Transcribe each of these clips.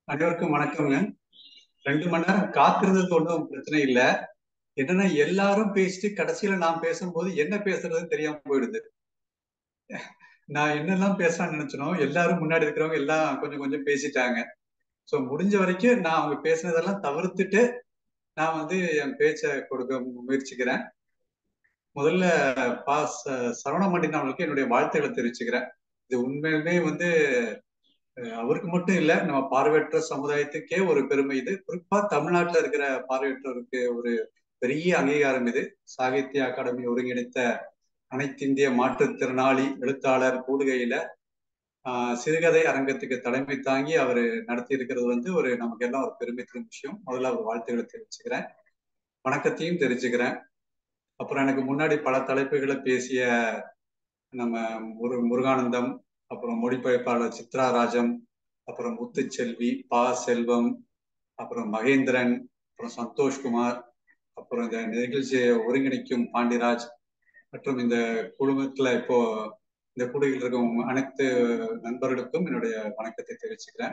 அனைவருக்கும் வணக்கம்ங்க ரெண்டு மணி நேரம் காத்திருந்தது ஒன்றும் பிரச்சனை இல்லை என்னன்னா எல்லாரும் பேசிட்டு கடைசியில நான் பேசும்போது என்ன பேசுறதுன்னு தெரியாம போயிடுது நான் என்னெல்லாம் பேசலாம்னு நினைச்சனோ எல்லாரும் முன்னாடி இருக்கிறவங்க எல்லாம் கொஞ்சம் கொஞ்சம் பேசிட்டாங்க ஸோ முடிஞ்ச வரைக்கும் நான் அவங்க பேசுனதெல்லாம் தவிர்த்துட்டு நான் வந்து என் பேச்சை கொடுக்க முயற்சிக்கிறேன் முதல்ல பா சரவணமண்டின் அவர்களுக்கு என்னுடைய வாழ்த்துக்களை தெரிவிச்சுக்கிறேன் இது உண்மையுமே வந்து அவருக்கு மட்டும் இல்ல நம்ம பார்வையற்ற சமுதாயத்துக்கே ஒரு பெருமை இது குறிப்பா தமிழ்நாட்டுல இருக்கிற பார்வையற்றவருக்கு ஒரு பெரிய அங்கீகாரம் இது சாகித்ய அகாடமி ஒருங்கிணைத்த அனைத்திந்திய மாற்றுத்திறனாளி எழுத்தாளர் கூடுகையில ஆஹ் சிறுகதை அரங்கத்துக்கு தலைமை தாங்கி அவர் நடத்தி இருக்கிறது வந்து ஒரு நமக்கு எல்லாம் ஒரு பெருமை தரும் விஷயம் முதல்ல அவர் வாழ்த்துக்களை தெரிவிச்சுக்கிறேன் வணக்கத்தையும் தெரிஞ்சுக்கிறேன் அப்புறம் எனக்கு முன்னாடி பல தலைப்புகளை பேசிய நம்ம முரு முருகானந்தம் அப்புறம் மொழிபெயர்ப்பாளர் சித்ரா ராஜம் அப்புறம் முத்துச்செல்வி பா செல்வம் அப்புறம் மகேந்திரன் அப்புறம் சந்தோஷ்குமார் அப்புறம் இந்த நிகழ்ச்சியை ஒருங்கிணைக்கும் பாண்டிராஜ் மற்றும் இந்த குழுமத்துல இப்போ இந்த குழுவில் இருக்கும் அனைத்து நண்பர்களுக்கும் என்னுடைய வணக்கத்தை தெரிவிச்சுக்கிறேன்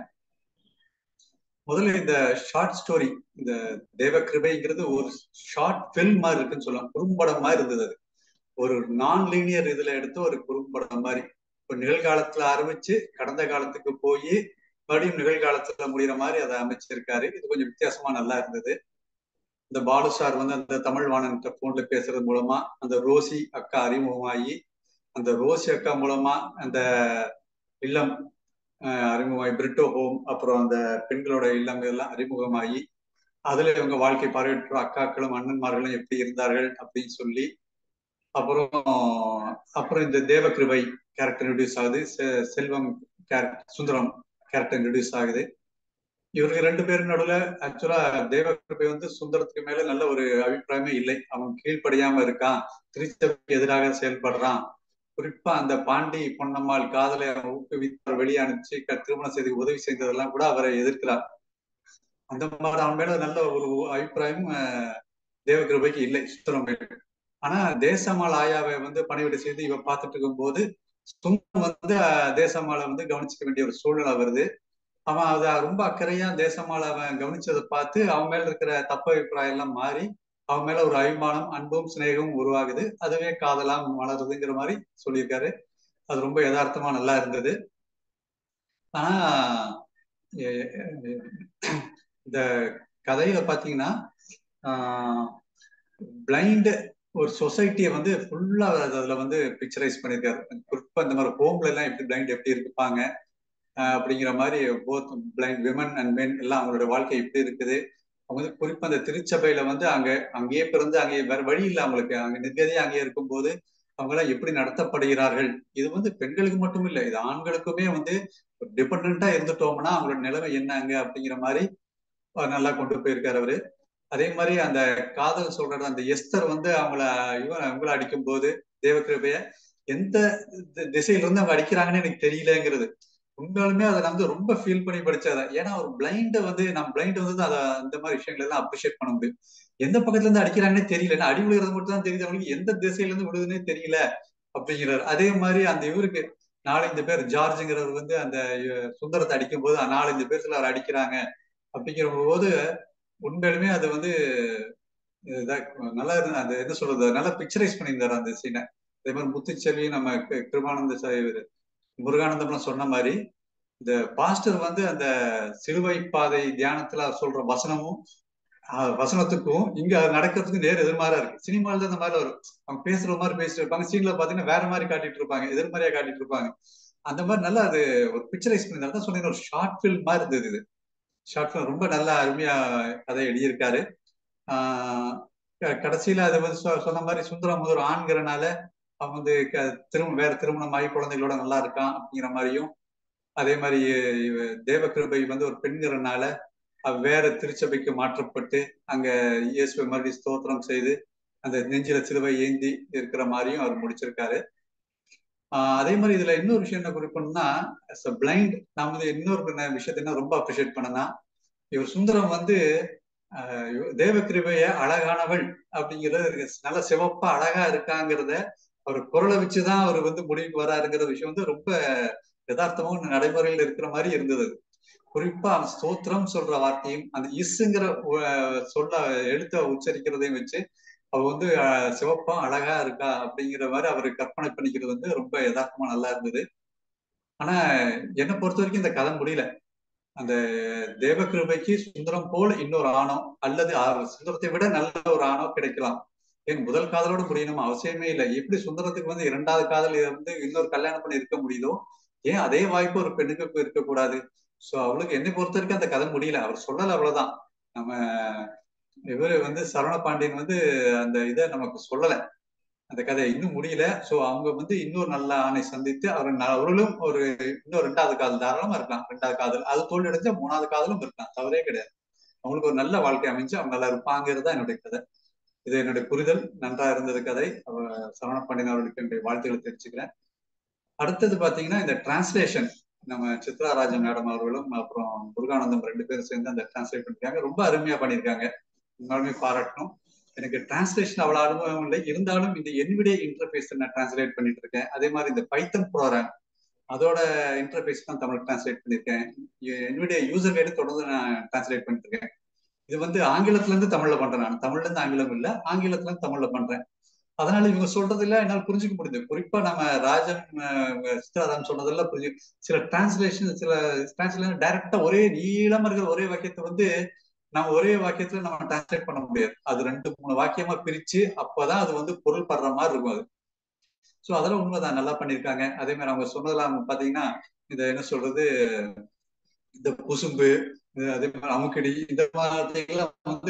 முதல்ல இந்த ஷார்ட் ஸ்டோரி இந்த தேவ கிருபைங்கிறது ஒரு ஷார்ட் ஃபில்ம் மாதிரி இருக்குன்னு சொல்லலாம் குறும்படம் மாதிரி இருந்தது அது ஒரு நான் லீனியர் இதுல எடுத்து ஒரு குறும்படம் மாதிரி இப்போ நிகழ்காலத்துல ஆரம்பிச்சு கடந்த காலத்துக்கு போய் மறுபடியும் நிகழ்காலத்துல முடிகிற மாதிரி அதை அமைச்சிருக்காரு இது கொஞ்சம் வித்தியாசமா நல்லா இருந்தது இந்த பாலு சார் வந்து அந்த தமிழ் வாணன் போன்ல பேசுறது மூலமா அந்த ரோசி அக்கா அறிமுகமாகி அந்த ரோசி அக்கா மூலமா அந்த இல்லம் அறிமுகமாகி பிரிட்டோ ஹோம் அப்புறம் அந்த பெண்களோட இல்லம் எல்லாம் அறிமுகமாகி அதுல இவங்க வாழ்க்கை பார்வையற்ற அக்காக்களும் அண்ணன்மார்களும் எப்படி இருந்தார்கள் அப்படின்னு சொல்லி அப்புறம் அப்புறம் இந்த தேவ கிருபை கேரக்டர் இன்ட்ரடியூஸ் ஆகுது Selvam character Sundaram character introduce ஆகுது இவருக்கு ரெண்டு பேரும் நடுவில் ஆக்சுவலா தேவ கிருபை வந்து சுந்தரத்துக்கு மேல நல்ல ஒரு அபிப்பிராயமே இல்லை அவன் கீழ்ப்படியாம இருக்கான் திருச்சபைக்கு எதிராக செயல்படுறான் குறிப்பா அந்த பாண்டி பொன்னம்மாள் காதலை ஊக்குவித்து வெளியே அனுப்பிச்சு திருமணம் செய்து உதவி செய்ததெல்லாம் கூட அவரை எதிர்க்கிறார் அந்த மாதிரி அவன் மேல நல்ல ஒரு அபிப்பிராயம் தேவ கிருபைக்கு இல்லை சுந்தரம் மேல ஆனா தேசமால் ஆயாவை வந்து பணிவிடை செய்து இவ பார்த்துட்டு இருக்கும் போது சுந்தரம் வந்து தேசமாலை வந்து கவனிச்சுக்க வேண்டிய ஒரு சூழ்நிலை வருது அவன் அதை ரொம்ப அக்கறையா தேசமால அவன் கவனிச்சதை பார்த்து அவன் மேல இருக்கிற தப்ப அபிப்பிராயம் எல்லாம் மாறி அவன் மேல ஒரு அபிமானம் அன்பும் சிநேகமும் உருவாகுது அதுவே காதலாம் வளருதுங்கிற மாதிரி சொல்லியிருக்காரு அது ரொம்ப யதார்த்தமா நல்லா இருந்தது ஆனா இந்த கதையில பாத்தீங்கன்னா பிளைண்ட் ஒரு சொசைட்டியை வந்து ஃபுல்லா அதுல வந்து பிக்சரைஸ் பண்ணியிருக்காரு குறிப்பா இந்த மாதிரி ஹோம்ல எல்லாம் எப்படி பிளைண்ட் எப்படி இருப்பாங்க அப்படிங்கிற மாதிரி both blind women and men எல்லாம் அவங்களோட வாழ்க்கை எப்படி இருக்குது அவங்க வந்து குறிப்பா அந்த திருச்சபையில வந்து அங்க அங்கேயே பிறந்து அங்கே வேற வழி இல்லை அவங்களுக்கு அங்க நிர்கதியா அங்கேயே இருக்கும்போது அவங்க எல்லாம் எப்படி நடத்தப்படுகிறார்கள் இது வந்து பெண்களுக்கு மட்டும் இல்லை இது ஆண்களுக்குமே வந்து டிபெண்டா இருந்துட்டோம்னா அவங்களோட நிலைமை என்னங்க அப்படிங்கிற மாதிரி நல்லா கொண்டு போயிருக்காரு அவரு அதே மாதிரி அந்த காதல் சொல்ற அந்த எஸ்தர் வந்து அவங்கள இவன் அவங்கள அடிக்கும் போது தேவகிருபைய எந்த திசையில இருந்து அவங்க அடிக்கிறாங்கன்னு எனக்கு தெரியலங்கிறது உண்மையாலுமே அதை நான் வந்து ரொம்ப ஃபீல் பண்ணி படிச்சதை ஏன்னா ஒரு பிளைண்ட வந்து நம்ம பிளைண்ட் வந்து அதை அந்த மாதிரி விஷயங்கள் எல்லாம் அப்ரிஷியேட் பண்ண முடியும் எந்த பக்கத்துல இருந்து அடிக்கிறாங்கன்னே தெரியல அடி விழுகிறது மட்டும் தான் தெரியுது அவங்களுக்கு எந்த திசையில இருந்து விழுதுன்னே தெரியல அப்படிங்கிறாரு அதே மாதிரி அந்த இவருக்கு நாலஞ்சு பேர் ஜார்ஜுங்கிறவர் வந்து அந்த சுந்தரத்தை அடிக்கும் போது நாலஞ்சு பேர் சிலர் அடிக்கிறாங்க அப்படிங்கிற போது உண்மையிலுமே அது வந்து நல்லா அந்த என்ன சொல்றது நல்லா பிக்சரைஸ் பண்ணியிருந்தாரு அந்த சீனை அதே மாதிரி முத்துச்செல்வி நம்ம கிருபானந்த முருகானந்தம்லாம் சொன்ன மாதிரி இந்த பாஸ்டர் வந்து அந்த சிலுவை பாதை தியானத்துல சொல்ற வசனமும் வசனத்துக்கும் இங்க நடக்கிறதுக்கும் நேர் எதிர்மாறா இருக்கு சினிமால தான் இந்த மாதிரி வரும் அவங்க பேசுற மாதிரி பேசிட்டு இருப்பாங்க சீன்ல பாத்தீங்கன்னா வேற மாதிரி காட்டிட்டு இருப்பாங்க எதிர்மறையா காட்டிட்டு இருப்பாங்க அந்த மாதிரி நல்லா அது ஒரு பிக்சரைஸ் பண்ணி தான் சொன்னீங்க ஒரு ஷார்ட் ஃபில்ம் மாதிரி இருந்தது இது ஷார்ட் ஃபில்ம் ரொம்ப நல்லா அருமையா கதை எழுதியிருக்காரு ஆஹ் கடைசியில அது வந்து சொன்ன மாதிரி சுந்தரம் முதல் ஆண்கிறனால அவன் வந்து திரும்ப வேற திருமணம் ஆகி குழந்தைகளோட நல்லா இருக்கான் அப்படிங்கிற மாதிரியும் அதே மாதிரி தேவ கிருபை வந்து ஒரு பெண்கிறனால வேற திருச்சபைக்கு மாற்றப்பட்டு அங்க இயேசுவை மறுபடியும் ஸ்தோத்திரம் செய்து அந்த நெஞ்சில சிலுவை ஏந்தி இருக்கிற மாதிரியும் அவர் முடிச்சிருக்காரு ஆஹ் அதே மாதிரி இதுல இன்னொரு விஷயம் என்ன குறிப்பிடணும்னா பிளைண்ட் நாம வந்து இன்னொரு விஷயத்த என்ன ரொம்ப அப்ரிஷியேட் பண்ணனா இவர் சுந்தரம் வந்து தேவ கிருபைய அழகானவள் அப்படிங்கிறது நல்ல சிவப்பா அழகா இருக்காங்கிறத அவர் குரலை வச்சுதான் அவர் வந்து முடிவுக்கு வராருங்கிற விஷயம் வந்து ரொம்ப யதார்த்தமும் நடைமுறையில் இருக்கிற மாதிரி இருந்தது குறிப்பா அந்த ஸ்தோத்திரம் சொல்ற வார்த்தையும் அந்த இஸ்ங்கிற சொல்ல எழுத்த உச்சரிக்கிறதையும் வச்சு அவ வந்து சிவப்பா அழகா இருக்கா அப்படிங்கிற மாதிரி அவரு கற்பனை பண்ணிக்கிறது வந்து ரொம்ப யதார்த்தமா நல்லா இருந்தது ஆனா என்னை பொறுத்த வரைக்கும் இந்த கதை முடியல அந்த தேவகிருபைக்கு சுந்தரம் போல இன்னொரு ஆணோ அல்லது சுந்தரத்தை விட நல்ல ஒரு ஆணோ கிடைக்கலாம் ஏன் முதல் காதலோட முடியணும் அவசியமே இல்லை எப்படி சுந்தரத்துக்கு வந்து இரண்டாவது காதல் வந்து இன்னொரு கல்யாணம் பண்ணி இருக்க முடியுதோ ஏன் அதே வாய்ப்பு ஒரு பெண்ணுக்கு இருக்கக்கூடாது சோ அவளுக்கு என்னை பொறுத்த வரைக்கும் அந்த கதை முடியல அவர் சொல்லல அவ்வளவுதான் நம்ம இவரு வந்து சரவண பாண்டியன் வந்து அந்த இதை நமக்கு சொல்லல அந்த கதை இன்னும் முடியல சோ அவங்க வந்து இன்னொரு நல்ல ஆணை சந்தித்து அவர் அவர்களும் ஒரு இன்னும் ரெண்டாவது காதல் தாராளமா இருக்கலாம் ரெண்டாவது காதல் அது தோல்வி அடைஞ்சா மூணாவது காதலும் இருக்கலாம் தவறே கிடையாது அவங்களுக்கு ஒரு நல்ல வாழ்க்கை அமைஞ்சு அவங்க நல்லா இருப்பாங்கிறது தான் என்னுடைய கதை இது என்னுடைய புரிதல் நன்றா இருந்தது கதை சரவண பாண்டியன் அவர்களுக்கு என்னுடைய வாழ்த்துக்களை தெரிவிச்சுக்கிறேன் அடுத்தது பாத்தீங்கன்னா இந்த டிரான்ஸ்லேஷன் நம்ம சித்ராராஜன் மேடம் அவர்களும் அப்புறம் முருகானந்தம் ரெண்டு பேரும் சேர்ந்து அந்த டிரான்ஸ்லேட் பண்ணிருக்காங்க ரொம்ப அருமையா பண்ணியிருக்காங்க உண்மையுமே பாராட்டணும் எனக்கு டிரான்ஸ்லேஷன் அவ்வளவு அனுபவம் இல்லை இருந்தாலும் இந்த என்விடே இன்டர்ஃபேஸ் நான் டிரான்ஸ்லேட் பண்ணிட்டு இருக்கேன் அதே மாதிரி இந்த பைத்தன் ப்ரோக்ராம் அதோட இன்டர்ஃபேஸ் தான் தமிழ் டிரான்ஸ்லேட் பண்ணியிருக்கேன் என்னுடைய யூசர் கைடு தொடர்ந்து நான் டிரான்ஸ்லேட் பண்ணிட்டு இருக்கேன் இது வந்து ஆங்கிலத்துல இருந்து தமிழ்ல பண்றேன் நான் தமிழ்ல இருந்து ஆங்கிலம் இல்ல ஆங்கிலத்துல இருந்து தமிழ்ல பண்றேன் அதனால இவங்க சொல்றதுல என்னால் புரிஞ்சுக்க முடியுது குறிப்பா நம்ம ராஜன் சித்ராராம் சொன்னதெல்லாம் புரிஞ்சு சில டிரான்ஸ்லேஷன் சில டிரான்ஸ்லேஷன் டைரக்டா ஒரே நீளமா இருக்கிற ஒரே வாக்கியத்தை வந்து நம்ம ஒரே வாக்கியத்துல நம்ம டிரான்ஸ்லேட் பண்ண முடியாது அது ரெண்டு மூணு வாக்கியமா பிரிச்சு அப்பதான் அது வந்து பொருள் படுற மாதிரி இருக்கும் அது சோ அதெல்லாம் உண்மைதான் நல்லா பண்ணிருக்காங்க அதே மாதிரி அவங்க சொன்னதெல்லாம் பாத்தீங்கன்னா இத என்ன சொல்றது இந்த குசும்பு அதே மாதிரி அமுக்கடி இந்த மாதிரிலாம் வந்து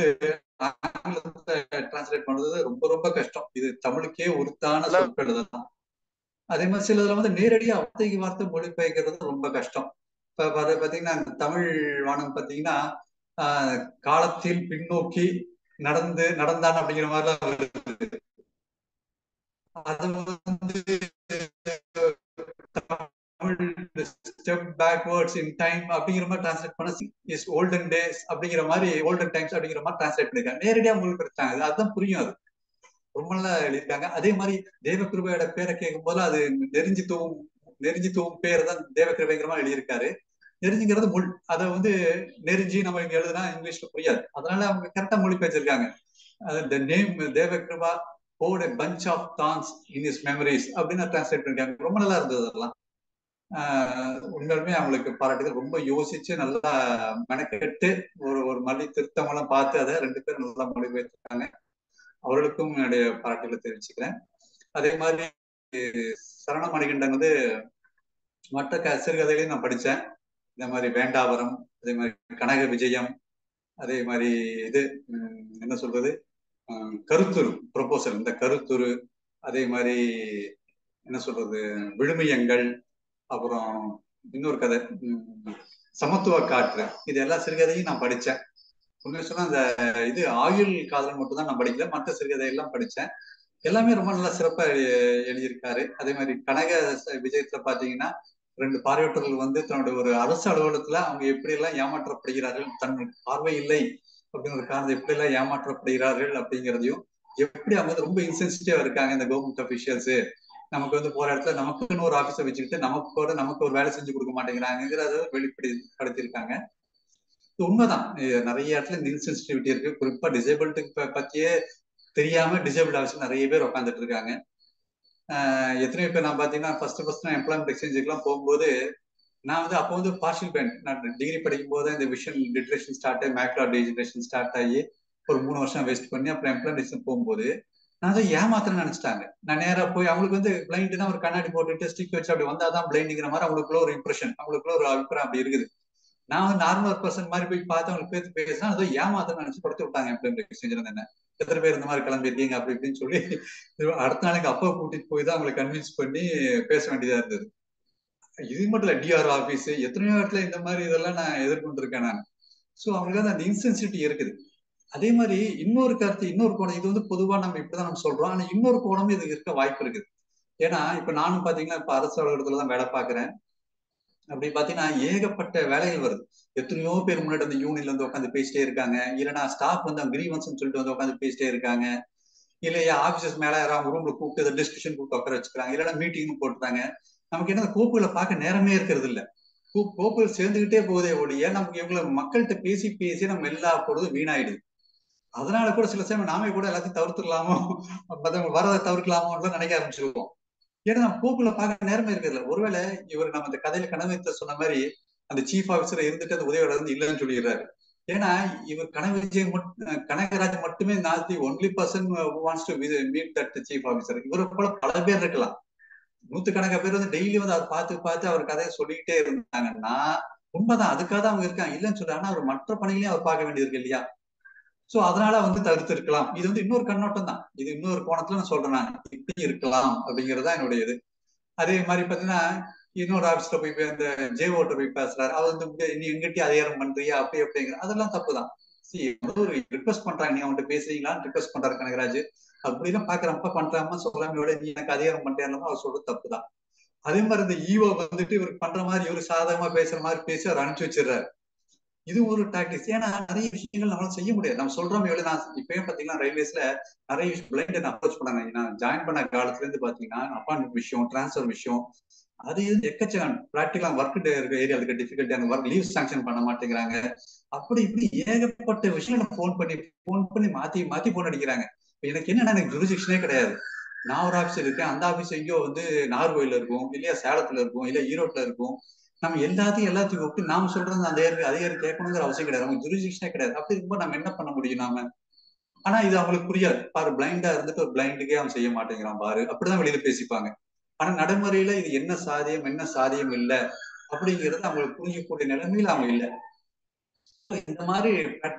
டிரான்ஸ்லேட் பண்றது ரொம்ப ரொம்ப கஷ்டம் இது தமிழுக்கே உருத்தான சொற்கள் தான் அதே மாதிரி சிலதுல வந்து நேரடியா வார்த்தைக்கு வார்த்தை மொழிபெயர்க்கிறது ரொம்ப கஷ்டம் இப்ப பாத்தீங்கன்னா தமிழ் வானம் பாத்தீங்கன்னா ஆஹ் காலத்தில் பின்னோக்கி நடந்து நடந்தான் அப்படிங்கிற மாதிரிலாம் வருது அது வந்து ஸ்டெப் பேக்வேர்ட்ஸ் இன் டைம் அப்படிங்கிற மாதிரி டிரான்ஸ்லேட் பண்ண இஸ் ஓல்டன் டேஸ் அப்படிங்கிற மாதிரி ஓல்டன் டைம்ஸ் அப்படிங்கிற மாதிரி டிரான்ஸ்லேட் பண்ணிருக்காங்க நேரடியா உங்களுக்கு எடுத்தாங்க அதுதான் புரியும் அது ரொம்ப நல்லா எழுதியிருக்காங்க அதே மாதிரி தேவகிருபையோட பேரை கேட்கும் போது அது நெறிஞ்சி தூவும் நெறிஞ்சி தூவும் பேர் தான் தேவகிருபைங்கிற மாதிரி எழுதியிருக்காரு நெறிஞ்சிங்கிறது முள் அதை வந்து நெறிஞ்சி நம்ம இங்க எழுதுனா இங்கிலீஷ்ல புரியாது அதனால அவங்க கரெக்டா மொழி பேச்சிருக்காங்க the name Devakiruba hold a punch of thorns in his memories அப்படின்னு டிரான்ஸ்லேட் பண்ணிருக்காங்க ரொம்ப நல்லா இருந்தது அதெல்லாம் உண்மையுமே அவங்களுக்கு பாராட்டுகள் ரொம்ப யோசிச்சு நல்லா மெனக்கெட்டு ஒரு ஒரு மொழி திருத்தம் எல்லாம் பார்த்து அதை ரெண்டு பேரும் நல்லா மொழிபெயர்த்திருக்காங்க அவர்களுக்கும் என்னுடைய பாராட்டுகளை தெரிவிச்சுக்கிறேன் அதே மாதிரி சரண மணிகண்டன் வந்து மற்ற க சிறுகதைகளையும் நான் படித்தேன் இந்த மாதிரி வேண்டாவரம் அதே மாதிரி கனக விஜயம் அதே மாதிரி இது என்ன சொல்றது கருத்துரு ப்ரொபோசல் இந்த கருத்துரு அதே மாதிரி என்ன சொல்றது விழுமியங்கள் அப்புறம் இன்னொரு கதை சமத்துவ காற்று இது எல்லா சிறுகதையும் நான் படித்தேன் உண்மையை சொன்னா அந்த இது ஆயுள் காதல் மட்டும் தான் நான் படிக்கல மற்ற சிறுகதை எல்லாம் படித்தேன் எல்லாமே ரொம்ப நல்லா சிறப்பா எழுதியிருக்காரு அதே மாதிரி கனக விஜயத்துல பாத்தீங்கன்னா ரெண்டு பார்வையற்றவர்கள் வந்து தன்னுடைய ஒரு அரசு அலுவலகத்துல அவங்க எப்படி எல்லாம் ஏமாற்றப்படுகிறார்கள் தன் பார்வை இல்லை அப்படிங்கிற காரணத்தை எப்படி எல்லாம் ஏமாற்றப்படுகிறார்கள் அப்படிங்கிறதையும் எப்படி அவங்க வந்து ரொம்ப இன்சென்சிட்டிவா இருக்காங்க இந்த கவர்மெண்ட் அபிஷியல்ஸ் நமக்கு வந்து போற இடத்துல நமக்குன்னு ஒரு ஆபீஸை வச்சுக்கிட்டு நமக்கு கூட நமக்கு ஒரு வேலை செஞ்சு கொடுக்க மாட்டேங்கிறாங்கிறத வெளிப்படுத்திருக்காங்க இது உண்மைதான் நிறைய இடத்துல இந்த இன்சென்சிட்டிவிட்டி இருக்கு குறிப்பா டிசேபிள்டுக்கு பத்தியே தெரியாம டிசேபிள் ஆஃபீஸ் நிறைய பேர் உட்காந்துட்டு இருக்காங்க எத்தனையோ பேர் நான் பாத்தீங்கன்னா ஃபர்ஸ்ட் ஃபர்ஸ்ட் நான் எம்ப்ளாய்மெண்ட் எக்ஸ்சேஞ்சுக்குலாம் போகும்போது நான் வந்து அப்போ வந்து பார்ஷியல் பேண்ட் நான் டிகிரி படிக்கும் போது இந்த விஷன் டிட்ரேஷன் ஸ்டார்ட் ஆகி மேக்ரோ டிஜெனரேஷன் ஸ்டார்ட் ஆகி ஒரு மூணு வருஷம் வேஸ்ட் பண்ணி அப்புறம் எம்ப்ளாய்மெண்ட் போகும்போது நான் அதை ஏமாத்திரம் நினைச்சிட்டாங்க நான் நேரா போய் அவங்களுக்கு வந்து பிளைண்ட்னா ஒரு கண்ணாடி போட்டுட்டு ஸ்டிக் வச்சு அப்படி வந்தாதான் பிளைண்டுங்கிற மாதிரி அவங்களுக்குள்ள ஒரு இம்ப்ரெஷன் அவங்களுக்குள்ள ஒரு அபிப்பிராயம் அப்படி இருக்குது நான் வந்து நார்மல் பர்சன் மாதிரி போய் பார்த்து அவங்களுக்கு பேசி பேசினா அதை ஏமாத்திரம் நினைச்சு படுத்து விட்டாங்க எம்ப்ளாய்மெண்ட் எக்ஸ்சேஞ்சில் என்ன எத்தனை பேர் இந்த மாதிரி கிளம்பிருக்கீங்க அப்படி இப்படின்னு சொல்லி அடுத்த நாளைக்கு அப்பா கூட்டிட்டு போய் தான் அவங்களை கன்வின்ஸ் பண்ணி பேச வேண்டியதா இருந்தது இது மட்டும் இல்ல டிஆர் ஆபீஸ் எத்தனையோ இடத்துல இந்த மாதிரி இதெல்லாம் நான் எதிர்கொண்டிருக்கேன் நான் ஸோ அவங்களுக்கு அந்த இன்சென்சிட்டி இருக்குது அதே மாதிரி இன்னொரு கருத்து இன்னொரு கோணம் இது வந்து பொதுவா நம்ம இப்படிதான் நம்ம சொல்றோம் ஆனா இன்னொரு கோணமும் இது இருக்க வாய்ப்பு இருக்குது ஏன்னா இப்ப நானும் பாத்தீங்கன்னா இப்ப அரசு அலுவலகத்துல தான் வேலை பாக்குறேன் அப்படி பாத்தீங்கன்னா ஏகப்பட்ட வேலைகள் வருது எத்தனையோ பேர் முன்னாடி அந்த யூனியன்ல இருந்து உட்காந்து பேசிட்டே இருக்காங்க இல்லைன்னா ஸ்டாஃப் வந்து அவங்க கிரீவன்ஸ் சொல்லிட்டு வந்து உட்காந்து பேசிட்டே இருக்காங்க இல்லையா ஆபீசர்ஸ் மேல யாராவது ரூம்ல கூப்பிட்டு டிஸ்கஷன் கூப்பிட்டு உட்கார வச்சுக்கிறாங்க இல்லைன்னா மீட்டிங் போட்டுறாங்க நமக்கு என்ன கோப்புகளை பார்க்க நேரமே இருக்கிறது இல்ல கோப்புகள் சேர்ந்துகிட்டே போதே ஒழிய நமக்கு இவங்களை மக்கள்கிட்ட பேசி பேசி நம்ம எல்லா பொழுதும் வீணாயிடுது அதனால கூட சில சமயம் நாமே கூட எல்லாத்தையும் தவிர்த்துடலாமோ மத்தவங்க வரதை தவிர்க்கலாமோ நினைக்க ஆரம்பிச்சிருவோம் ஏன்னா நம்ம கோப்புல பார்க்க நேரமே இருக்கிறதுல ஒருவேளை இவர் நம்ம இந்த கதையில கனவு சொன்ன மாதிரி அந்த சீஃப் ஆபீசர் இருந்துட்டு அந்த உதவியோட இருந்து இல்லைன்னு சொல்லிடுறாரு ஏன்னா இவர் கனவிஜய் கனகராஜ் மட்டுமே not the only person wants to meet that chief officer இவரை போல பல பேர் இருக்கலாம் நூத்துக்கணக்கான பேர் வந்து டெய்லி வந்து அவர் பார்த்து பார்த்து அவர் கதையை சொல்லிக்கிட்டே இருந்தாங்கன்னா உண்மைதான் அதுக்காக தான் அவங்க இருக்காங்க இல்லைன்னு சொல்றாங்க ஆனா அவர் மற்ற பணிகளையும் அவர் பார்க்க வேண்டியது இல்லையா சோ அதனால வந்து தவிர்த்து இருக்கலாம் இது வந்து இன்னொரு கண்ணோட்டம் தான் இது இன்னொரு கோணத்துல நான் சொல்றேன் நான் இப்படி இருக்கலாம் அப்படிங்கறதா என்னுடைய இது அதே மாதிரி பாத்தீங்கன்னா இன்னொரு ஆபீஸ்ல போய் அந்த ஜேஓட்ட போய் பேசுறாரு அவர் வந்து நீ எங்கிட்டயும் அதிகாரம் பண்றியா அப்படி அப்படிங்கிற அதெல்லாம் தப்புதான் சி ஒரு ரிக்வஸ்ட் பண்றாங்க நீங்க அவன்கிட்ட பேசுறீங்களான்னு ரிக்வஸ்ட் பண்றாரு கனகராஜ் அப்படிலாம் பாக்குறப்ப பண்றாம சொல்லாமையோட நீ எனக்கு அதிகாரம் பண்றியாலும் அவர் சொல்றது தப்புதான் அதே மாதிரி இந்த ஈவோ வந்துட்டு இவருக்கு பண்ற மாதிரி இவரு சாதகமா பேசுற மாதிரி பேசி அவர் அனுப்பிச்சு வச்சிடறாரு இது ஒரு டாக்டிக்ஸ் ஏன்னா நிறைய விஷயங்கள் நம்மளால செய்ய முடியாது நம்ம சொல்றோம் எவ்வளவு நான் இப்பயும் பாத்தீங்கன்னா ரயில்வேஸ்ல நிறைய பிளைண்ட் அப்ரோச் பண்ணாங்க நான் ஜாயின் பண்ண காலத்துல இருந்து பாத்தீங்கன்னா அப்பாயின்மெண்ட் விஷயம் டிரான்ஸ்பர் விஷயம் அது இது எக்கச்சக்கம் ப்ராக்டிகலா ஒர்க் இருக்க ஏரியா இருக்க டிஃபிகல்ட்டி அந்த ஒர்க் லீவ் சாங்ஷன் பண்ண மாட்டேங்கிறாங்க அப்படி இப்படி ஏகப்பட்ட விஷயம் ஃபோன் பண்ணி ஃபோன் பண்ணி மாத்தி மாத்தி போன் அடிக்கிறாங்க எனக்கு என்னன்னா எனக்கு ஜுரிசிக்ஷனே கிடையாது நான் ஒரு ஆஃபீஸ் இருக்கேன் அந்த ஆஃபீஸ் எங்கேயோ வந்து நார்கோயில இருக்கும் இல்லையா சேலத்துல இருக்கும் இல்ல ஈரோட்ல இருக்கும் நம்ம எல்லாத்தையும் எல்லாத்தையும் கூப்பிட்டு நாம சொல்றது அந்த அதிகாரி கேட்கணுங்கிற அவசியம் கிடையாது அவங்க ஜுரிசிக்ஷனே கிடையாது அப்படி இருக்கும்போது நம்ம என்ன பண்ண முடியும் நாம ஆனா இது அவங்களுக்கு புரியாது பாரு பிளைண்டா இருந்துட்டு ஒரு பிளைண்டுக்கே அவன் செய்ய மாட்டேங்கிறான் பாரு அப்படிதான் வெளியில பேசிப்பாங்க ஆனா நடைமுறையில இது என்ன சாதியம் என்ன சாதியம் இல்ல அப்படிங்கிறது அவங்களுக்கு புரிஞ்சக்கூடிய நிலைமையில அவங்க இல்லை இந்த மாதிரி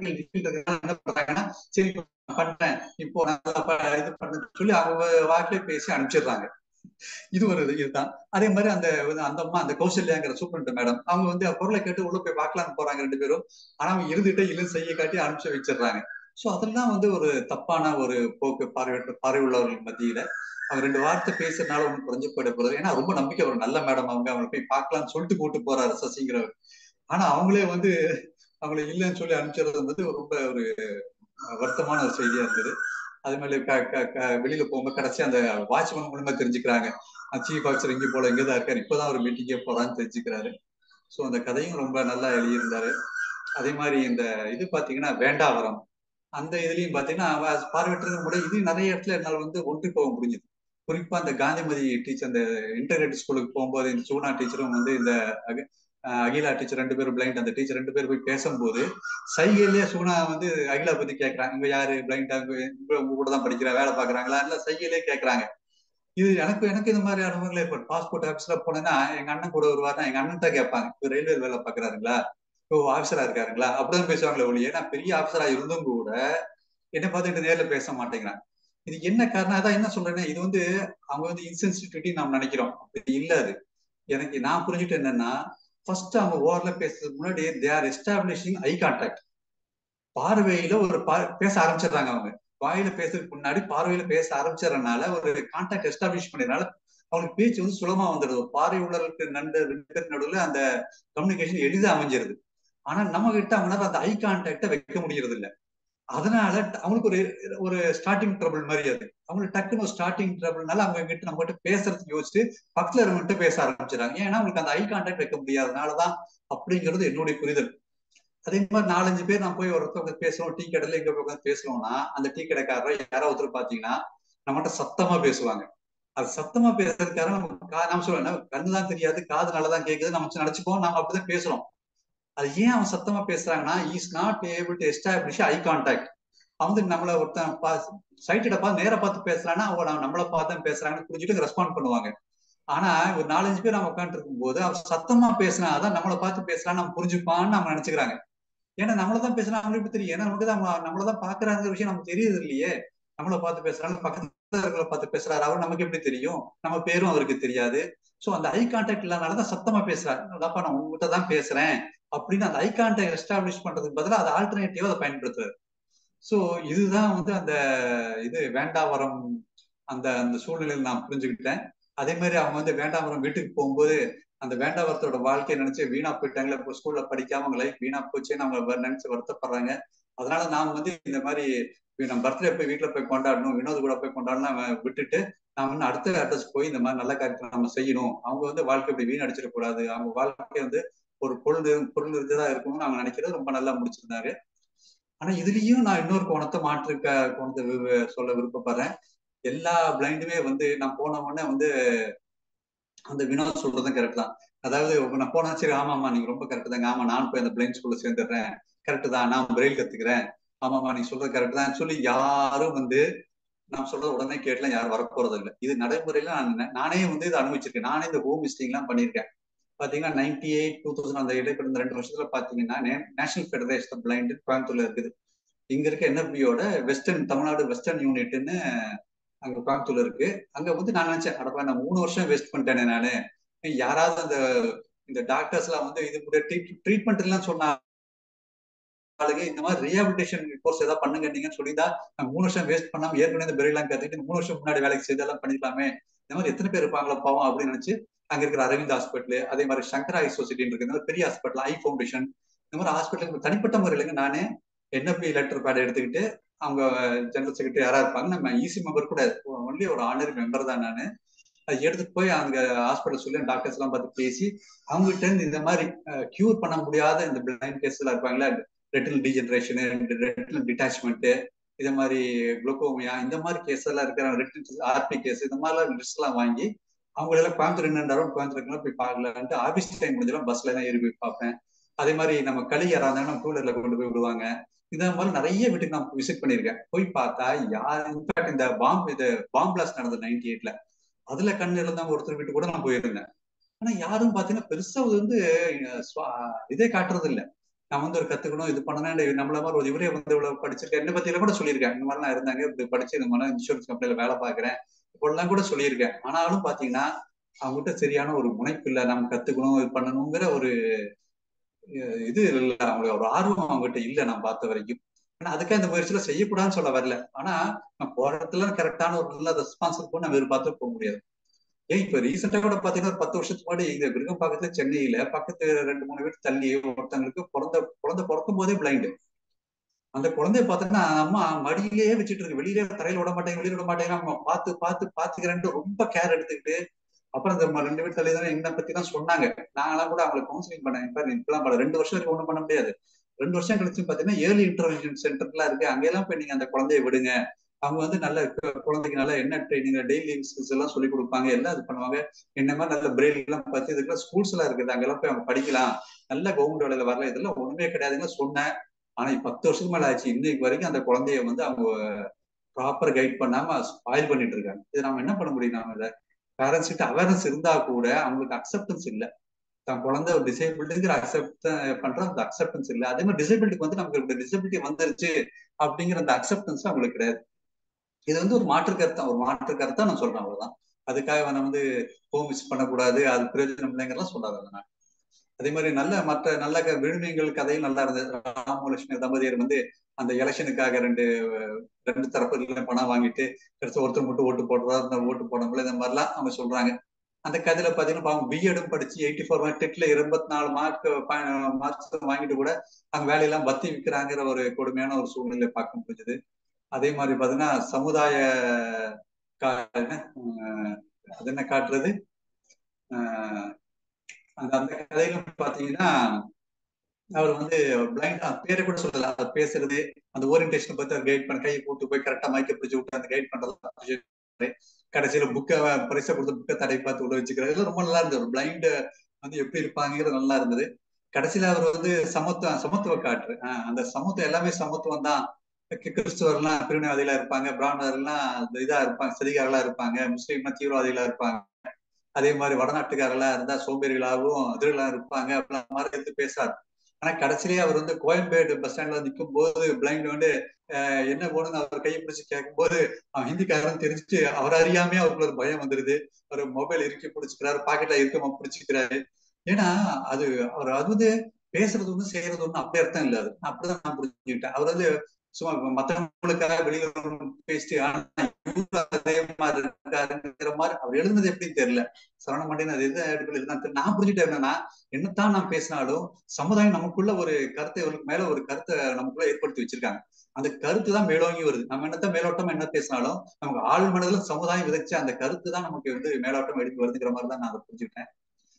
என்ன பண்றாங்கன்னா சரி பண்றேன் இப்போ நல்லா இது பண்ண சொல்லி அவங்க வாக்கிலே பேசி அனுப்பிச்சிடுறாங்க இது ஒரு இதுதான் அதே மாதிரி அந்த அந்த அம்மா அந்த கௌசல்யாங்கிற சூப்பரண்ட் மேடம் அவங்க வந்து பொருளை கேட்டு உள்ள போய் பார்க்கலாம்னு போறாங்க ரெண்டு பேரும் ஆனா அவங்க இருந்துட்டே இல்லை செய்ய காட்டி அனுப்பிச்சு வச்சிடுறாங்க சோ அதெல்லாம் வந்து ஒரு தப்பான ஒரு போக்கு பார்வையற்ற பார்வை உள்ளவர்கள் மத்தியில அவங்க ரெண்டு வார்த்தை பேசுறதுனால ஒன்றும் குறைஞ்சு போயிட போறது ஏன்னா ரொம்ப நம்பிக்கை ஒரு நல்ல மேடம் அவங்க அவங்களை போய் பார்க்கலாம்னு சொல்லிட்டு கூட்டு போறாரு சசிங்கிறவர் ஆனா அவங்களே வந்து அவங்களை இல்லைன்னு சொல்லி அனுப்பிச்சிடுறது வந்து ரொம்ப ஒரு வருத்தமான ஒரு செய்தியா இருந்தது அதே மாதிரி வெளியில போகும்போது கடைசி அந்த வாட்ச்மேன் மூலமா தெரிஞ்சுக்கிறாங்க சீஃப் ஆஃபீஸர் இங்கே போல இங்கதான் இருக்காரு இப்பதான் ஒரு மீட்டிங்கே போறான்னு தெரிஞ்சுக்கிறாரு ஸோ அந்த கதையும் ரொம்ப நல்லா எழுதியிருந்தாரு அதே மாதிரி இந்த இது பாத்தீங்கன்னா வேண்டாவரம் அந்த இதுலயும் பாத்தீங்கன்னா பார்வையற்றது கூட இது நிறைய இடத்துல என்னால் வந்து ஒன்றி போக முடிஞ்சது குறிப்பா அந்த காந்திமதி டீச்சர் அந்த இன்டர்நெட் ஸ்கூலுக்கு போகும்போது இந்த சூனா டீச்சரும் வந்து இந்த அகிலா டீச்சர் ரெண்டு பேரும் பிளைண்ட் அந்த டீச்சர் ரெண்டு பேரும் போய் பேசும்போது சைகையிலேயே சூனா வந்து அகிலா பத்தி கேட்கறாங்க இவங்க யாரு பிளைண்டா உங்க கூட தான் படிக்கிற வேலை பாக்குறாங்களா இல்ல சைகையிலே கேட்கறாங்க இது எனக்கு எனக்கு இந்த மாதிரி அனுபவங்கள் ஏற்படும் பாஸ்போர்ட் ஆஃபீஸ்ல போனேன்னா எங்க அண்ணன் கூட வருவாருன்னா எங்க அண்ணன் தான் கேட்பாங்க இப்போ ரயில்வே வேலை பாக்குறாருங்களா இப்போ ஆஃபீஸரா இருக்காருங்களா அப்படிதான் பேசுவாங்களே ஒழிய நான் பெரிய ஆஃபீஸரா இருந்தும் கூட என்ன பார்த்துட்டு நேர்ல பேச மாட்டேங்கிறாங்க இது என்ன காரணம் அதான் என்ன சொல்றேன்னா இது வந்து அவங்க வந்து இன்சென்சிட்டிவிட்டி நாம் நினைக்கிறோம் அப்படி இல்ல அது எனக்கு நான் புரிஞ்சுட்டு என்னன்னா ஃபர்ஸ்ட் அவங்க ஓவர்ல பேசுறதுக்கு முன்னாடி they are establishing eye contact பார்வையில ஒரு பேச ஆரம்பிச்சிடுறாங்க அவங்க வாயில பேசுறதுக்கு முன்னாடி பார்வையில பேச ஆரம்பிச்சதுனால ஒரு கான்டாக்ட் எஸ்டாப்ளிஷ் பண்ணதுனால அவங்களுக்கு பேச்சு வந்து சுலமா வந்துடுது பார்வை உள்ளவர்களுக்கு நண்டு ரெண்டு நடுவில் அந்த கம்யூனிகேஷன் எளிதாக அமைஞ்சிருது ஆனா நம்ம கிட்ட அவங்களால அந்த ஐ கான்டாக்ட வைக்க முடியறது இல்லை அதனால அவங்களுக்கு ஒரு ஒரு ஸ்டார்டிங் ட்ரபிள் மாதிரி அது அவங்களுக்கு டக்குன்னு ஒரு ஸ்டார்டிங் ட்ரபிள்னால அவங்க கிட்ட நம்ம கிட்ட பேசுறதுக்கு யோசிச்சுட்டு பக்கத்துல இருக்கவங்ககிட்ட பேச ஆரம்பிச்சிடறாங்க ஏன்னா அவங்களுக்கு அந்த ஐ கான்டாக்ட் வைக்க முடியாதனாலதான் அப்படிங்கிறது என்னுடைய புரிதல் அதே மாதிரி நாலஞ்சு பேர் நான் போய் ஒருத்தவங்க பேசுறோம் டீ கடையில எங்க போய் உட்காந்து பேசுறோம்னா அந்த டீ கடைக்காரர் யாராவது ஒருத்தர் பாத்தீங்கன்னா நம்மகிட்ட சத்தமா பேசுவாங்க அது சத்தமா பேசுறதுக்காக நம்ம நம்ம சொல்லுவோம் கண்ணு தான் தெரியாது காது நல்லதான் கேட்குது நம்ம நினைச்சுப்போம் நம்ம அப்படிதான் பேசுறோம் அது ஏன் அவன் சத்தமா பேசுறாங்கன்னா is not able to establish eye contact அவன் வந்து நம்மள ஒருத்தன் சைட்டட பார்த்து நேர பார்த்து பேசுறான்னா அவன் நம்மளை பார்த்து பேசுறாங்கன்னு புரிஞ்சுட்டு ரெஸ்பாண்ட் பண்ணுவாங்க ஆனா ஒரு நாலஞ்சு பேர் நம்ம உட்காந்து இருக்கும் போது அவன் சத்தமா பேசினா அதான் நம்மளை பார்த்து பேசுறான்னு நம்ம புரிஞ்சுப்பான்னு நம்ம நினைச்சுக்கிறாங்க ஏன்னா நம்மளதான் பேசுறாங்க அவங்களுக்கு தெரியும் ஏன்னா நமக்கு தான் நம்மளதான் பாக்குறாங்கிற விஷயம் நமக்கு தெரியுது இல்லையே நம்மளை பார்த்து பேசுறாங்க பக்கத்துல இருக்கிற பார்த்து பேசுறாரு அவர் நமக்கு எப்படி தெரியும் நம்ம பேரும் அவருக்கு தெரியாது சோ அந்த ஐ கான்டாக்ட் இல்லாதனாலதான் சத்தமா பேசுறாரு அதாப்பா நான் உங்ககிட்ட தான் பேசுறேன் அப்படின்னு அந்த ஐ கான்டாக்ட் எஸ்டாப்ளிஷ் பண்றதுக்கு பதிலாக அதை ஆல்டர்னேட்டிவா அதை பயன்படுத்துறாரு சோ இதுதான் வந்து அந்த இது வேண்டாவரம் அந்த அந்த சூழ்நிலையில் நான் புரிஞ்சுக்கிட்டேன் அதே மாதிரி அவங்க வந்து வேண்டாவரம் வீட்டுக்கு போகும்போது அந்த வேண்டாவரத்தோட வாழ்க்கையை நினைச்சு வீணா போயிட்டாங்களே இப்போ ஸ்கூல்ல படிக்காம அவங்க லைஃப் வீணா போச்சுன்னு அவங்க நினைச்சு வருத்தப்படுறாங்க அதனால நான் வந்து இந்த மாதிரி நம்ம பர்த்டே போய் வீட்டுல போய் கொண்டாடணும் வினோத் கூட போய் கொண்டாடணும் விட்டுட்டு நாம வந்து அடுத்த அட்ரஸ் போய் இந்த மாதிரி நல்ல காரியத்தை நம்ம செய்யணும் அவங்க வந்து வாழ்க்கை இப்படி வீணடிச்சிடக் கூடாது அவங்க வாழ்க்கை வந்து ஒரு பொருள் பொருள் இருந்ததா இருக்கும்னு அவங்க நினைக்கிறது ரொம்ப நல்லா முடிச்சிருந்தாரு ஆனா இதுலயும் நான் இன்னொரு கோணத்தை மாற்று கோணத்தை சொல்ல விருப்பப்படுறேன் எல்லா பிளைண்டுமே வந்து நான் போன உடனே வந்து அந்த வினோத் சொல்றதும் கரெக்ட் தான் அதாவது நான் போனா சரி ஆமாமா நீங்க ரொம்ப கரெக்ட் தாங்க ஆமா நான் போய் அந்த பிளைண்ட் ஸ்கூல்ல சேர்ந்துடுறேன் கரெக்ட் தான் நான் பிரெயில் கத்துக்கிறேன் ஆமாமா நீ சொல்றது கரெக்ட் தான் சொல்லி யாரும் வந்து நான் சொல்றது உடனே கேட்டுலாம் யாரும் வரப்போறது இல்லை இது நடைமுறையில நான் நானே வந்து இதை அனுபவிச்சிருக்கேன் நானே இந்த ஹோம் விசிட்டிங் எல்லாம் பண்ணியிருக்கேன் பாத்தீங்கன்னா நைன்டி எயிட் டூ தௌசண்ட் அந்த இடைப்பட்ட இந்த ரெண்டு வருஷத்துல பாத்தீங்கன்னா நேஷனல் ஃபெடரேஷன் பிளைண்ட் கோயம்புத்தூர்ல இருக்குது இங்க இருக்க என்எஃபியோட வெஸ்டர்ன் தமிழ்நாடு வெஸ்டர்ன் யூனிட்னு அங்க கோயம்புத்தூர்ல இருக்கு அங்க வந்து நான் நினைச்சேன் அடப்பா நான் மூணு வருஷம் வேஸ்ட் பண்ணிட்டேனே நானு யாராவது அந்த இந்த டாக்டர்ஸ் எல்லாம் வந்து இது ட்ரீட்மெண்ட் எல்லாம் சொன்னா ஆளுங்க இந்த மாதிரி ரீஹாபிலிட்டேஷன் கோர்ஸ் ஏதாவது பண்ணுங்க நீங்கன்னு சொல்லிதான் நான் மூணு வருஷம் வேஸ்ட் பண்ணாம ஏற்கனவே இந்த பிரெயிலாம் கத்துக்கிட்டு மூணு வருஷம் முன்னாடி வேலைக்கு செய்து எல்லாம் பண்ணிக்கலாமே இந்த மாதிரி எத்தனை பேர் இருப்பாங்களோ பாவம் அப்படின்னு நினைச்சு அங்க இருக்கிற அரவிந்த் ஹாஸ்பிட்டல் அதே மாதிரி சங்கரா ஐ சொசைட்டி இருக்கு இந்த மாதிரி பெரிய ஹாஸ்பிட்டல் ஐ ஃபவுண்டேஷன் இந்த மாதிரி ஹாஸ்பிட்டலுக்கு தனிப்பட்ட முறையிலங்க நானே என்எஃபி லெட்டர் பேட் எடுத்துக்கிட்டு அவங்க ஜெனரல் செக்ரட்டரி யாரா இருப்பாங்க நம்ம ஈசி மெம்பர் கூட ஒன்லி ஒரு ஆனரி மெம்பர் தான் நான் அது எடுத்துட்டு போய் அங்க ஹாஸ்பிட்டல் சொல்லி டாக்டர்ஸ் எல்லாம் பார்த்து பேசி அவங்க கிட்ட இருந்து இந்த மாதிரி கியூர் பண்ண முடியாத இந்த பிளைண்ட் கேஸ் எல்லாம் இருப்பாங்களா ரெட்டினல் டீஜெனரேஷனு ரெட்டினல் டிட்டாச்மெண்ட் இதே மாதிரி குளுக்கோமியா இந்த மாதிரி கேஸ் எல்லாம் இருக்கிற ரெட்டினல் ஆர்பி கேஸ் இந்த மாதிரிலாம் லிஸ்ட் எல்லாம் வாங்கி அவங்களெல்லாம் கோயம்புத்தூர் என்னண்டாரும் கோயம்புத்தூர்லாம் போய் பார்க்கலான்ட்டு ஆஃபீஸ் டைம் முடிஞ்சலாம் பஸ்ல தான் ஏறி போய் பார்ப்பேன் அதே மாதிரி நம்ம களி யாராவது நம்ம டூ வீலர்ல கொண்டு போய் விடுவாங்க இந்த மாதிரி நிறைய வீட்டுக்கு நான் விசிட் பண்ணியிருக்கேன் போய் பார்த்தா யார் இன்ஃபேக்ட் இந்த பாம்பு இது பாம்பு பிளாஸ்ட் நடந்தது நைன்டி எயிட்ல அதுல கண்ணு இருந்தவங்க ஒருத்தர் வீட்டு கூட நான் போயிருந்தேன் ஆனா யாரும் பாத்தீங்கன்னா பெருசா வந்து இதே காட்டுறது இல்லை நான் வந்து ஒரு கத்துக்கணும் இது பண்ணணும் நம்மள மாதிரி ஒரு இவரே வந்து இவ்வளவு படிச்சிருக்கேன் என்ன பத்தியில கூட சொல்லியிருக்கேன் இந்த மாதிரிலாம் இருந்தாங்க இப்படி படிச்சு இந்த மாதிரி இன்சூரன்ஸ் கம்பெனில வேலை பாக்குறேன் இப்படிலாம் கூட சொல்லியிருக்கேன் ஆனாலும் பாத்தீங்கன்னா அவங்ககிட்ட சரியான ஒரு முனைப்பு இல்லை நம்ம கத்துக்கணும் இது பண்ணணுங்கிற ஒரு இது இல்லை அவங்களுக்கு ஒரு ஆர்வம் அவங்ககிட்ட இல்லை நான் பார்த்த வரைக்கும் ஆனா அதுக்காக இந்த முயற்சியில செய்யக்கூடாதுன்னு சொல்ல வரல ஆனா நான் போற இடத்துல கரெக்டான ஒரு நல்ல ரெஸ்பான்ஸ் இருக்கும் நம்ம எதிர்பார்த்து போக முடியாது ஏன் இப்ப ரீசெண்டா கூட பாத்தீங்கன்னா ஒரு பத்து வருஷத்துக்கு முன்னாடி இந்த விருகம் பக்கத்துல சென்னையில பக்கத்து ரெண்டு மூணு வீட்டு தள்ளி ஒருத்தங்களுக்கு பிறந்த குழந்தை பிறக்கும் போதே பிளைண்டு அந்த குழந்தைய பார்த்தோன்னா அம்மா மடியிலேயே வச்சுட்டு இருக்கு வெளியிலே தரையில விட மாட்டேங்க வெளியில விட மாட்டேங்க அம்மா பார்த்து பார்த்து பாத்துக்கிறேன்ட்டு ரொம்ப கேர் எடுத்துக்கிட்டு அப்புறம் இந்த ரெண்டு வீட்டு தள்ளி தானே என்ன பத்தி தான் சொன்னாங்க நாங்களாம் கூட அவங்களை கவுன்சிலிங் பண்ணேன் இப்பெல்லாம் பல ரெண்டு வருஷம் வரைக்கும் ஒன்றும் பண்ண முடியாது ரெண்டு வருஷம் கழிச்சு பாத்தீங்கன்னா ஏர்லி இன்டர்வென்ஷன் சென்டர்லாம் இருக்கு அங்கெல்லாம் போய் நீங்க அந்த குழந்தைய விடுங்க அவங்க வந்து நல்ல குழந்தைக்கு நல்ல என்ன ட்ரைனிங் டெய்லி ஸ்கில்ஸ் எல்லாம் சொல்லி கொடுப்பாங்க எல்லாம் இது பண்ணுவாங்க என்ன மாதிரி நல்ல பிரெயில் எல்லாம் பார்த்து இதுக்கெல்லாம் ஸ்கூல்ஸ் எல்லாம் இருக்குது அங்கெல்லாம் போய் அவங்க படிக்கலாம் நல்ல கவர்மெண்ட் வேலையில வரல இதெல்லாம் ஒண்ணுமே கிடையாதுன்னு சொன்னேன் ஆனா பத்து வருஷத்துக்கு மேல ஆச்சு இன்னைக்கு வரைக்கும் அந்த குழந்தைய வந்து அவங்க ப்ராப்பர் கைட் பண்ணாம ஸ்பாயில் பண்ணிட்டு இருக்காங்க இது நம்ம என்ன பண்ண முடியும் நாம இதை பேரண்ட்ஸ் கிட்ட அவேர்னஸ் இருந்தா கூட அவங்களுக்கு அக்செப்டன்ஸ் இல்லை தன் குழந்தை ஒரு டிசேபிலிட்டிங்கிற அக்செப்ட் பண்ற அந்த அக்செப்டன்ஸ் இல்லை அதே மாதிரி டிசேபிலிட்டிக்கு வந்து நமக்கு டிசபிலிட்டி வந்துருச்சு அப்படிங்கிற அந்த அக்செப்டன்ஸ் அவங்களுக்கு கிடையாது இது வந்து ஒரு மாற்று கருத்தா ஒரு மாற்று கருத்தா நான் சொல்றேன் அவ்வளவுதான் அதுக்காக நான் வந்து ஹோம் மிஸ் பண்ணக்கூடாது அது பிரயோஜனம் இல்லைங்கிறலாம் சொல்லாத நான் அதே மாதிரி நல்ல மற்ற நல்ல விழுமியங்கள் கதையும் நல்லா இருந்தது ராமலட்சுமி தம்பதியர் வந்து அந்த எலெக்ஷனுக்காக ரெண்டு ரெண்டு தரப்பு பணம் வாங்கிட்டு கடைசி ஒருத்தர் மட்டும் ஓட்டு போடுறதா இந்த ஓட்டு போடணும்ல இந்த மாதிரிலாம் அவங்க சொல்றாங்க அந்த கதையில பாத்தீங்கன்னா அவங்க பிஎடும் படிச்சு எயிட்டி ஃபோர் மார்க் டெட்ல இருபத்தி நாலு மார்க் மார்க்ஸ் வாங்கிட்டு கூட அவங்க வேலையெல்லாம் பத்தி விற்கிறாங்கிற ஒரு கொடுமையான ஒரு சூழ்நிலை பார்க்க முடிஞ்சது அதே மாதிரி பாத்தீங்கன்னா சமுதாய அது என்ன காட்டுறது அந்த அந்த கதையில பாத்தீங்கன்னா அவர் வந்து பிளைண்ட் பேரை கூட சொல்லல அவர் பேசுறது அந்த ஓரியன்டேஷனை பத்தி அவர் கைட் பண்ண கையை கூட்டு போய் கரெக்டா மைக்க பிடிச்சு விட்டு அந்த கைட் பண்றது கடைசியில புக்கை பரிசை கொடுத்த புக்கை தடை பார்த்து விட வச்சுக்கிறது ரொம்ப நல்லா இருந்தது ஒரு பிளைண்ட் வந்து எப்படி இருப்பாங்கிறது நல்லா இருந்தது கடைசியில அவர் வந்து சமத்துவம் சமத்துவ காற்று அந்த சமத்துவம் எல்லாமே சமத்துவம் தான் கிறிஸ்துவர்லாம் பிரிவினைவாதிகளா இருப்பாங்க பிராமணர்லாம் இதா இருப்பாங்க சதிகாரர்களா இருப்பாங்க முஸ்லீம்னா தீவிரவாதிகளா இருப்பாங்க அதே மாதிரி வடநாட்டுக்காரர்களா இருந்தா சோம்பேறிகளாகவும் எதிர்களா இருப்பாங்க அப்படிலாம் மாதிரி எடுத்து பேசாரு ஆனா கடைசிலேயே அவர் வந்து கோயம்பேடு பஸ் ஸ்டாண்ட்ல நிற்கும் போது பிளைண்ட் வந்து என்ன போகணும்னு அவர் கையை பிடிச்சு கேட்கும் போது அவன் ஹிந்திக்காரன் தெரிஞ்சுட்டு அவர் அறியாமே அவருக்கு ஒரு பயம் வந்துருது ஒரு மொபைல் இறுக்கி பிடிச்சிக்கிறாரு பாக்கெட்ல இருக்க பிடிச்சிக்கிறாரு ஏன்னா அது அவர் அது வந்து பேசுறது ஒண்ணு செய்யறது ஒண்ணு அப்படி அர்த்தம் இல்ல அது அப்படிதான் நான் புரிஞ்சுக்கிட்டேன் அவர் வந்து சும்மா மத்தவங்களுக்காக வெளியில பேசிட்டு அதே மாதிரி இருக்காருங்கிற மாதிரி அவர் எழுதுனது எப்படின்னு தெரியல சரவண மாட்டேன் அது எது அடிப்படையில் எழுதான் நான் புரிஞ்சுட்டேன் என்னன்னா என்னத்தான் நான் பேசினாலும் சமுதாயம் நமக்குள்ள ஒரு கருத்தை மேல ஒரு கருத்தை நமக்குள்ள ஏற்படுத்தி வச்சிருக்காங்க அந்த கருத்து தான் மேலோங்கி வருது நம்ம என்னத்தான் மேலோட்டம் என்ன பேசினாலும் நமக்கு ஆள் மனதில் சமுதாயம் விதைச்ச அந்த கருத்து தான் நமக்கு வந்து மேலோட்டம் எடுத்து வருதுங்கிற மாதிரி தான் நான் அதை புரிஞ்சுக்கிட்டேன்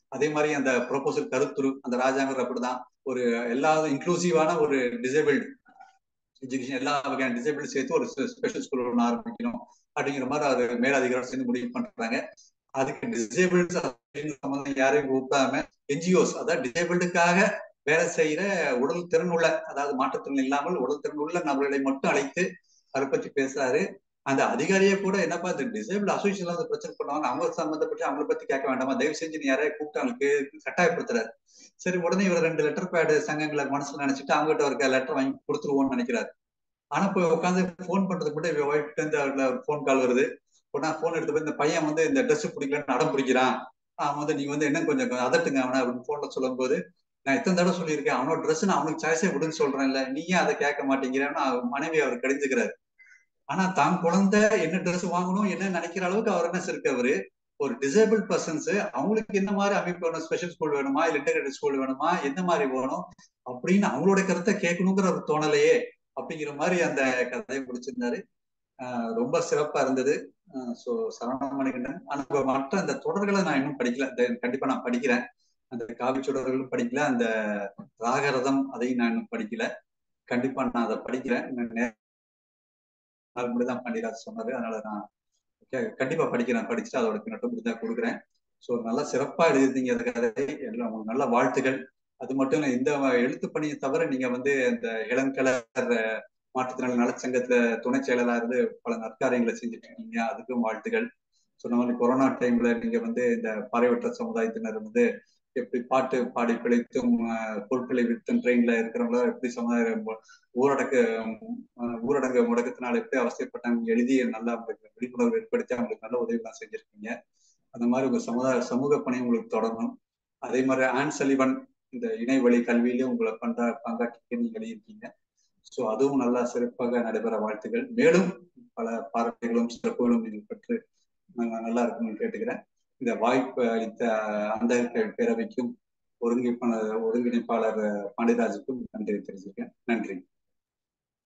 அதே மாதிரி அந்த ப்ரொபோசல் கருத்துரு அந்த ராஜாங்கர் அப்படிதான் ஒரு எல்லா இன்க்ளூசிவான ஒரு டிசேபிள்டு எஜுகேஷன் எல்லா வகையான டிசேபிள் சேர்த்து ஒரு ஸ்பெஷல் ஸ்கூல் ஒன்று ஆரம்பிக்கணும் அப்படிங்கிற மாதிரி அவர் மேலதிகாரம் சேர்ந்து முடிவு பண்றாங்க அதுக்கு டிசேபிள்ஸ் சம்பந்தம் யாரையும் கூப்பிடாம என்ஜிஓஸ் அதாவது டிசேபிள்டுக்காக வேலை செய்யற உடல் திறன் உள்ள அதாவது மாற்றுத்திறன் இல்லாமல் உடல் திறன் உள்ள நபர்களை மட்டும் அழைத்து அதை பத்தி பேசுறாரு அந்த அதிகாரியே கூட என்னப்பா இந்த டிசேபிள் அசோசியேஷன்ல வந்து பிரச்சனை பண்ணுவாங்க அவங்க சம்பந்தப்பட்டு அவங்கள பத்தி கேட்க வேண்டாமா தயவு செஞ்சு நீ யாரையும் கூப்பிட்டு அவங்களுக்கு கட்டாயப்படுத்துறாரு சரி உடனே இவர் ரெண்டு லெட்டர் பேடு சங்கங்களை மனசுல நினைச்சிட்டு அவங்ககிட்ட ஒரு லெட்டர் வாங்கி கொடுத்துருவோம்னு நினைக்கிறாரு ஆனா இப்போ உட்காந்து போன் பண்றதுக்கு கூட இவ ஒய்ஃப்ல இருந்து அவர்ல ஒரு போன் கால் வருது உடனே போன் எடுத்து போய் இந்த பையன் வந்து இந்த ட்ரெஸ் பிடிக்கலன்னு அடம் பிடிக்கிறான் அவன் வந்து நீங்க வந்து என்ன கொஞ்சம் அதட்டுங்க அவனை அப்படின்னு போன்ல சொல்லும் போது நான் எத்தனை தடவை சொல்லியிருக்கேன் அவனோட ட்ரெஸ் நான் அவனுக்கு சாய்ஸே விடுன்னு சொல்றேன்ல நீயே அதை கேட்க மாட்டேங்கிறேன்னு மனைவி அவர் கடிந்துக்கிறாரு ஆனா தான் குழந்தை என்ன ட்ரெஸ் வாங்கணும் என்ன நினைக்கிற அளவுக்கு அவர்னஸ் இருக்கு அவரு ஒரு டிசேபிள் பர்சன்ஸ் அவங்களுக்கு என்ன மாதிரி அமைப்பு வேணும் ஸ்பெஷல் ஸ்கூல் வேணுமா இல்ல இன்டகிரேட்டட் ஸ்கூல் வேணுமா எந்த மாதிரி வேணும் அப்படின்னு அவங்களோட கருத்தை கேட்கணுங்கிற ஒரு தோணலையே அப்படிங்கிற மாதிரி அந்த கதையை முடிச்சிருந்தாரு ரொம்ப சிறப்பா இருந்தது ஸோ சரவணமணிகண்டன் ஆனா மற்ற அந்த தொடர்களை நான் இன்னும் படிக்கல கண்டிப்பா நான் படிக்கிறேன் அந்த காவி சுடர்களும் படிக்கல அந்த ராகரதம் அதையும் நான் இன்னும் படிக்கல கண்டிப்பா நான் அதை படிக்கிறேன் நாள் மட்டும் தான் பண்டிராஜ் சொன்னாரு அதனால நான் கண்டிப்பா படிக்கிறேன் படிச்சுட்டு அதோட பின்னட்டும் தான் கொடுக்குறேன் ஸோ நல்லா சிறப்பா எழுதிருந்தீங்க அந்த கதை எல்லாம் நல்ல வாழ்த்துகள் அது மட்டும் இல்லை இந்த எழுத்து பணியை தவிர நீங்க வந்து இந்த இளங்கலர் மாற்றுத்திறனாளி நலச்சங்கத்துல துணை செயலரா இருந்து பல நற்காரியங்களை செஞ்சுட்டு இருக்கீங்க அதுக்கும் வாழ்த்துகள் சொன்ன மாதிரி கொரோனா டைம்ல நீங்க வந்து இந்த பாறைவற்ற சமுதாயத்தினர் வந்து எப்படி பாட்டு பாடி பிழைத்தும் பொருட்களை வித்தும் ட்ரெயின்ல இருக்கிறவங்கள எப்படி சமுதாய ஊரடங்கு ஊரடங்கு முடக்கத்தினால எப்படி அவசியப்பட்டாங்க எழுதி நல்லா அவங்களுக்கு விழிப்புணர்வு ஏற்படுத்தி அவங்களுக்கு நல்ல உதவிலாம் செஞ்சிருக்கீங்க அந்த மாதிரி உங்க சமுதாய சமூக பணி உங்களுக்கு தொடரணும் அதே மாதிரி ஆன் சலிவன் இந்த இணையவழி கல்வியிலேயே உங்களை பண்ற பங்காற்றி நீங்க எழுதியிருக்கீங்க ஸோ அதுவும் நல்லா சிறப்பாக நடைபெற வாழ்த்துக்கள் மேலும் பல பாராட்டுகளும் சிறப்புகளும் நீங்கள் பெற்று நல்லா இருக்கணும்னு கேட்டுக்கிறேன் இந்த வாய்ப்பு அளித்த அந்த பேரவைக்கும் ஒருங்கிணைப்பாளர் ஒருங்கிணைப்பாளர் பாண்டியராஜுக்கும் நன்றி தெரிஞ்சுக்கிறேன் நன்றி